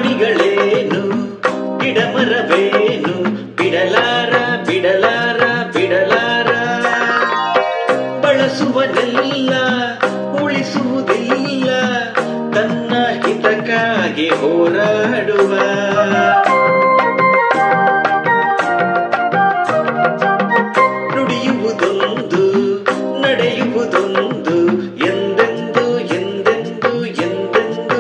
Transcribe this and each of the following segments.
ಪ್ರಾಣಿಗಳೇನು ಗಿಡಮರವೇನು ಬಿಡಲಾರ ಬಿಡಲಾರ ಬಿಡಲಾರ ಬಳಸುವನೆಲ್ಲ ಉಳಿಸುವುದಿಲ್ಲ ತನ್ನ ಹಿತಕ್ಕಾಗಿ ಹೋರಾಡುವ ನುಡಿಯುವುದೊಂದು ನಡೆಯುವುದೊಂದು ಎಂದೆಂದು ಎಂದೆಂದು ಎಂದೆಂದು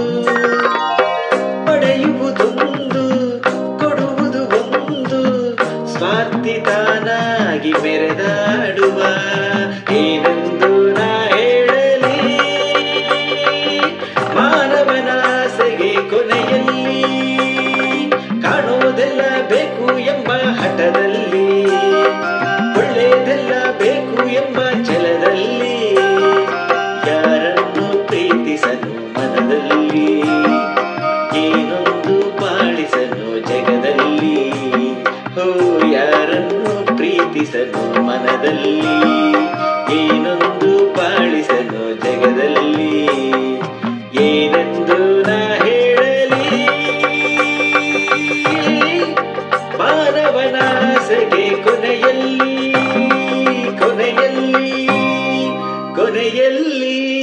ಪಡೆಯುವುದೊಂದು ಕೊಡುವುದು ಒಂದು ಸ್ವಾರ್ಥಿ ತಾನಾಗಿ ಮೆರೆದಾಡುವ ಏನೆಂದು ನಾ ಹೇಳಲಿ ಮಾನವನಾಸೆಗೆ ಕೊನೆಯಲ್ಲಿ ಕಾಣೋದೆಲ್ಲ ಬೇಕು ಎಂಬ ಹಠದಲ್ಲಿ ಒಳ್ಳೆಯದೆಲ್ಲ ಬೇಕು ಎಂಬ ಛಲದಲ್ಲಿ ಯಾರನ್ನು ಪ್ರೀತಿಸನು ಮನದಲ್ಲಿ ಏನೊಂದು ಬಾಳಿಸನು ಜಗದಲ್ಲಿ ಹೋ ಯಾರನ್ನು ಪ್ರೀತಿಸನು ಮನದಲ್ಲಿ ಏನೊಂದು ಬಾಳಿಸನು ಜಗದಲ್ಲಿ ಏನೆಂದು ನಾ ಹೇಳಲಿ ಮಾನವನಾಸೆಗೆ ಕೊನೆಯಲ್ಲಿ ಕೊನೆಯಲ್ಲಿ ಕೊನೆಯಲ್ಲಿ